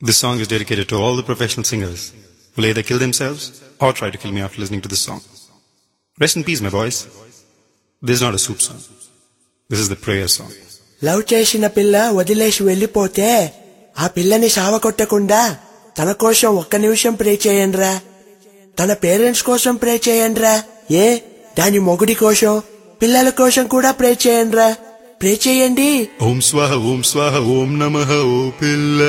This song is dedicated to all the professional singers who either kill themselves or try to kill me after listening to this song. Rest in peace, my boys. This is not a soup song. This is the prayer song. Love చేసిన పిల్ల వదిలేసి వెళ్ళిపోతే ఆ పిల్లని సావకొట్టకుండా తన కోసం ఒక్క నిమిషం ప్రే చేయండిరా తన పేరెంట్స్ కోసం ప్రే చేయండిరా ఏ దాని మొగుడి కోసం పిల్లల కోసం కూడా ప్రే చేయండిరా ప్రే చేయండి ఓం స్వాహ ఓం స్వాహ ఓం నమ ఓ పిల్ల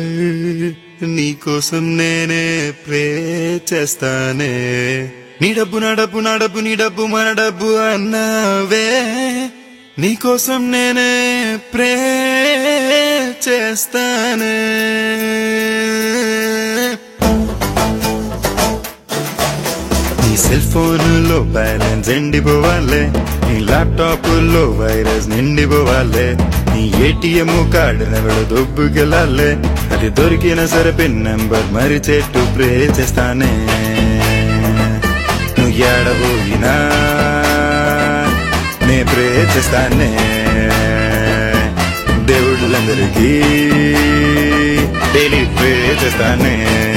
నీకోసం నేనే ప్రే చేస్తానే నీ డబ్బు నా డబ్బు నా డబ్బు నీ డబ్బు మన డబ్బు అన్నావే నీకోసం నేనే ప్రే చేస్తానే నీ సెల్ ఫోన్లో బ్యాలెన్స్ ఎండిపోవాలే నీ ల్యాప్టాప్ లో వైరస్ నిండిపోవాలే నీ ఏటీఎం కార్డు ఎవడు దొబ్బుకెళ్ళాలే అది దొరికిన సరే పిన్ నెంబర్ మరి చెట్టు ప్రే చేస్తానే నువ్వు ఏడబోయినా నే ప్రే చేస్తానే దేవుళ్ళందరికీ డైలీ ప్రే చేస్తానే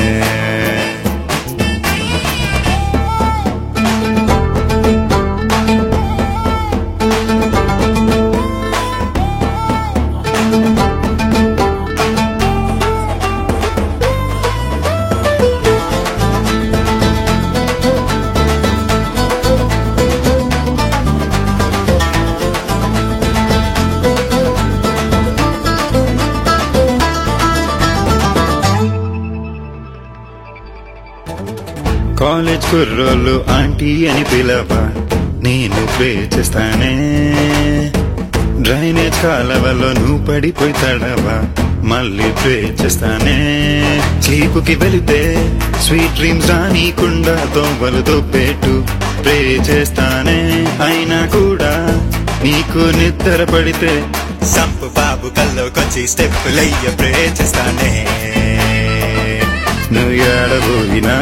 కాలేజ్ కుర్రోళ్ళు ఆంటీ అని పిలవ నేను ప్రే చేస్తానే డ్రైనేజ్ కాలవలో నువ్వు పడిపోయి తడవా మళ్ళీ ప్రే చేస్తానే స్లీప్ కి వెళితే స్వీట్ డ్రీమ్స్ రానీకుండా దొంగలతో పెట్టు ప్రే చేస్తానే అయినా కూడా నీకు నిద్ర పడితే సంపు బాబు కల్లోకొచ్చి స్టెప్పులయ్య ప్రే చేస్తానే నువ్వు ఏడబోయినా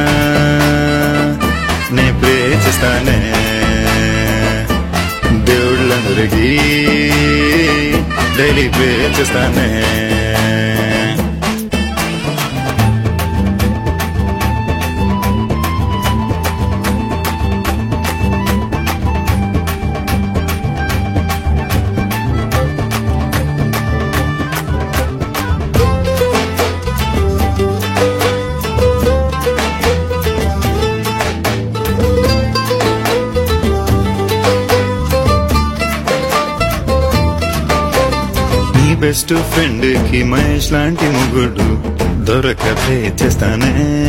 నే ప్రే చేస్తానే దేవుళ్ళందరికీ డైలీ ప్రే చేస్తానే నీ బెస్ట్ ఫ్రెండ్ కి మహేష్ లాంటి ముగుడు దొరక ప్రే చేస్తానే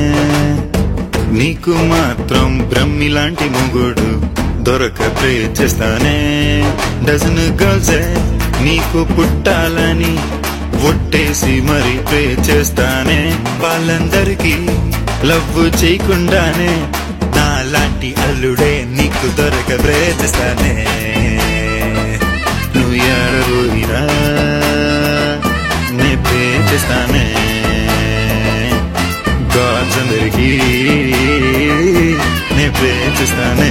నీకు మాత్రం బ్రహ్మి లాంటి ముగుడు దొరక ప్రే చేస్తానే డజన్ గర్ల్సే నీకు పుట్టాలని ఒట్టేసి మరి ప్రే చేస్తానే వాళ్ళందరికీ లవ్ చేయకుండానే నా లాంటి అల్లుడే నీకు దొరక ప్రే చేస్తానే నువ్వు ఏడబోయినా నే ప్రే చేస్తానే గాడ్స్ అందరికీ నే ప్రే చేస్తానే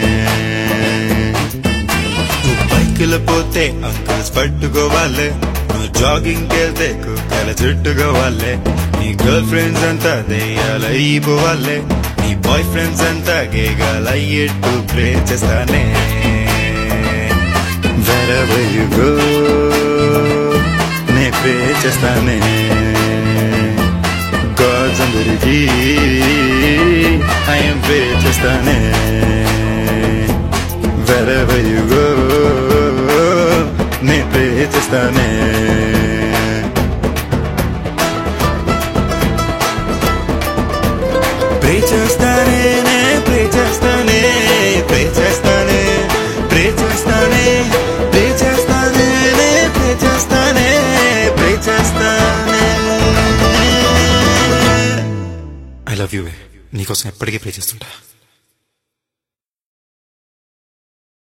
నువ్వు బైకుల పోతే అంకుల్స్ పట్టుకోవాలే నువ్వు జాగింగ్ వెళ్తే కుక్కల చుట్టుకోవాలే నీ గర్ల్ ఫ్రెండ్స్ అంతా దెయ్యాల అయిపోవాలే నీ బాయ్ ఫ్రెండ్స్ అంతా గేగాల అయ్యేట్టు ప్రే చేస్తానే wherever you go నే ప్రే చేస్తానే గాడ్స్ అందరికీ ఐఎమ్ ప్రే చేస్తానే wherever you go నే ప్రే చేస్తానే ప్రే చేస్తానే నే ప్రే చేస్తానే ప్రే చేస్తానే ప్రే చేస్తానే ప్రే చేస్తానే నే ప్రే చేస్తానే ప్రే చేస్తానే ఐ లవ్ యూ నీకోసం ఎప్పటికీ ప్రే చేస్తుంటా